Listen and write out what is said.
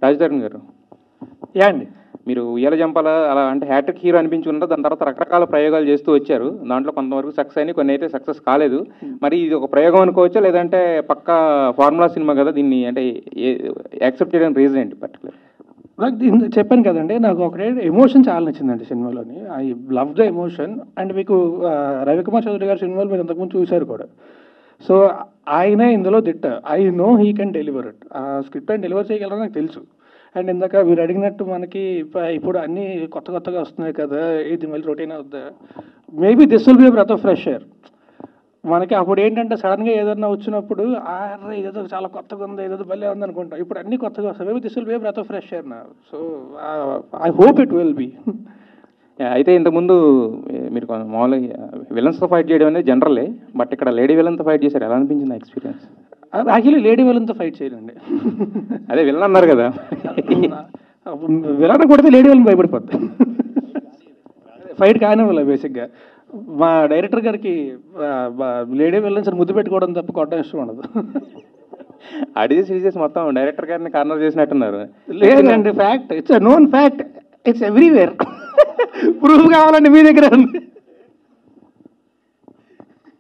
రాజధరణ్ గారు యా అండి మీరు ఉయ్యాల జంపాల అలా అంటే హ్యాట్రిక్ హీరో అనిపించుకున్నారు దాని తర్వాత రకరకాల ప్రయోగాలు చేస్తూ వచ్చారు దాంట్లో కొంతవరకు సక్సెస్ అయినాయి కొన్ని అయితే సక్సెస్ కాలేదు మరి ఇది ఒక ప్రయోగం అనుకోవచ్చా లేదంటే పక్కా ఫార్ములా సినిమా కదా దీన్ని అంటే యాక్సెప్ట్ చేయడానికి రీజన్ ఏంటి పర్టికులర్ నాకు దీన్ని చెప్పాను కదండి నాకు ఒకటే ఎమోషన్ చాలా నచ్చిందండి సినిమాలోని I love the emotion and మీకు ఆ, రవికుమార్ చౌదరి గారి సినిమాలు మీరు ఇంతకుముందు చూశారు కూడా సో ఆయనే ఇందులో దిట్ట I know he can deliver it ఆ స్క్రిప్ట్ అని డెలివర్ చేయగలరని నాకు తెలుసు అండ్ ఇందాక మీరు అడిగినట్టు మనకి ఇప్ప- ఇప్పుడు అన్నీ కొత్త కొత్తగా వస్తున్నాయి కదా ఇది మళ్ళీ రొటీన్ అవుద్దా maybe this will be breath of fresh air మనకి అప్పుడు ఏంటంటే సడన్గా ఏదన్నా వచ్చినప్పుడు అరే ఇదేదో చాలా కొత్తగా ఉంది ఏదో భలే ఉంది అనుకుంటాం ఇప్పుడు అన్ని కొత్తగా వస్తాయి maybe this will be breath of fresh air నా so I hope it will be అయితే ఇంతకుముందు ఏ, మీరు కొంచెం మామూలుగా విలన్స్తో ఫైట్ చేయడం అనేది జనరలే బట్ ఇక్కడ లేడీ విలన్తో ఫైట్ చేశారు ఎలా అనిపించింది ఎక్స్పీరియన్స్ యాక్చువల్లీ లేడీ విలన్తో ఫైట్ చేయాలండి అదే విలన్ అన్నారు కదా విలన్ కొడితే లేడీ విలన్ భయపడిపోద్ది ఫైట్ కానివ్వాలి బేసిక్గా మా డైరెక్టర్ గారికి లేడీ విలన్స్ ముద్దు పెట్టుకోవడం తప్ప కొట్టడం ఇష్టం ఉండదు అడిగి సీరియస్ మొత్తం డైరెక్టర్ గారిని కార్నర్ చేసినట్టున్నారు లేదండి fact it's known fact it's everywhere proof కావాలండి మీ దగ్గర ఉంది